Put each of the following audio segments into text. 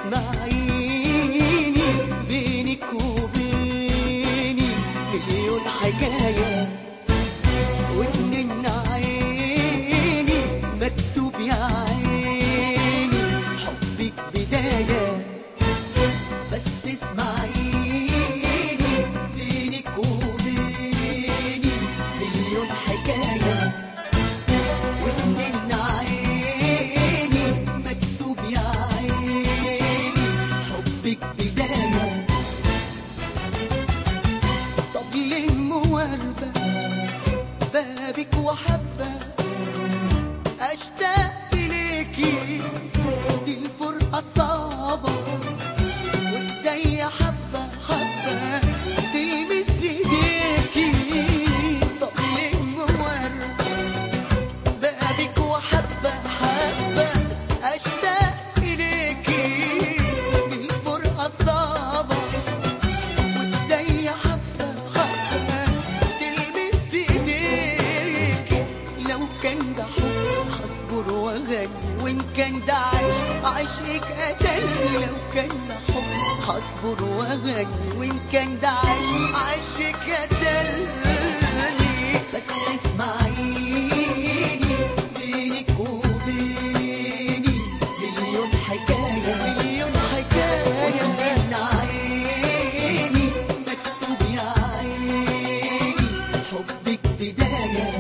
تسمعيني بينك وبيني مليون حكاية واتنين عيني مكتوب يا عيني حبك بداية بس اسمعيني بينك وبيني مليون حكاية واتنين عيني مكتوب يا عيني حبك بداية طب ليه مواربة بابك وحبة أشتاق إليكي دي الفرقة صعبة وايديا حبة حبة تلمس ايديكي طب ليه مواربة بابك وحبة حبة أشتاق إليكي دي الفرقة صعبة وايديا حبة حبة تلمس ايديكي لو كان ده حب هصبر واغني وان كان ده عشق عشقك قتلني لو كان ده حب هصبر واغني وان كان ده عشق عشقك قتلني بس اسمعيني بينك وبيني مليون حكاية مليون حكاية من عيني مكتوب يا عيني حبك بداية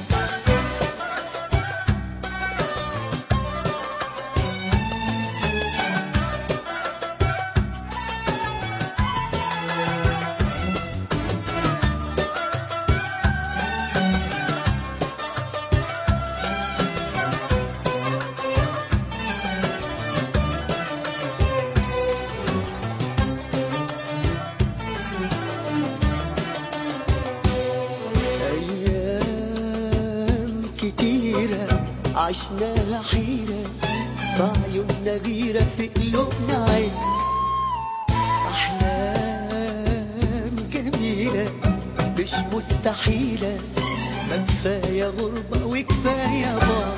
أيام كتيرة عشناها حيرة في عيوننا غيرة في قلوبنا عين أحلام جميلة مش مستحيلة ما كفاية غربة وكفاية بعض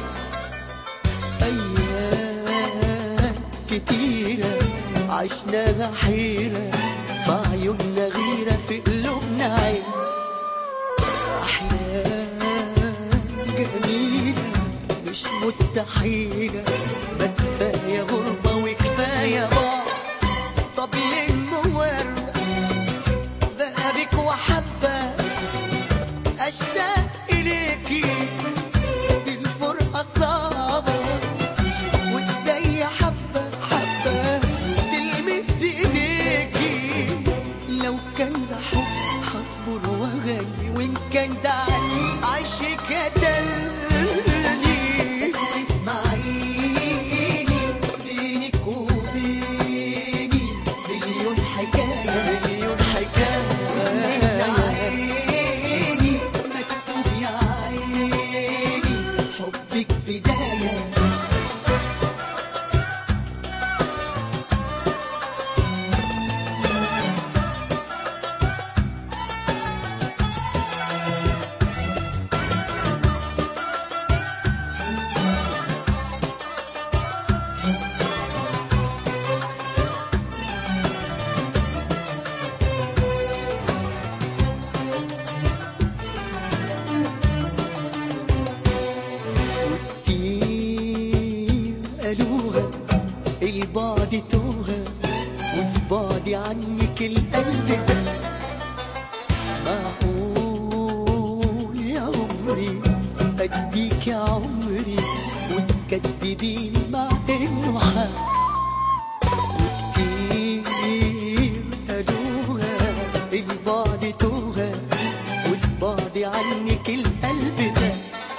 أيام كتيرة عشناها حيرة في عيوننا غيرة في قلوبنا عين أحلام جميلة مش مستحيلة ما كفاية غربة وكفاية بعض طب ليه مواربة ذهبك وحبة أشتاق إليكي دي الفرقة صعبة وايديا حبة حبة تلمس ايديكي لو كان ده حب هصبر واغني وان كان ده عشق عشق قتلني بس اسمعيني بينك وبيني مليون حكاية مليون حكاية من عيني مكتوب يا عيني حبك بداية كتير قالوها البعد توها وفي بعدي عنك القلب ده معقول يا عمري اديك يا عمري وتكدبيني مع انه حق وكتير قالوها البعد توها وفي بعدي عنك القلب ده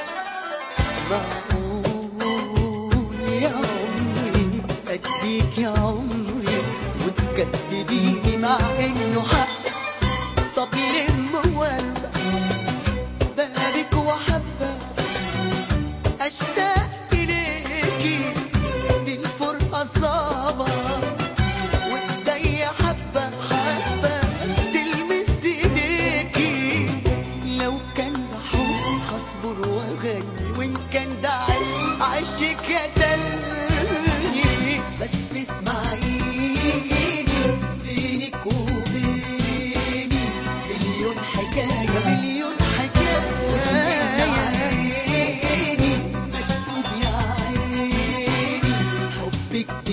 معقول يا عمري اديك يا عمري وتكدبيني مع انه حق طب ليه موالبة بابك وحبة اشتاق اليكي دي الفرقة صعبة وايديا حبة حبة تلمس ايديكي لو كان ده حب هصبر واغني وان كان ده عشق عشق قتلني بس اسمعي بحبك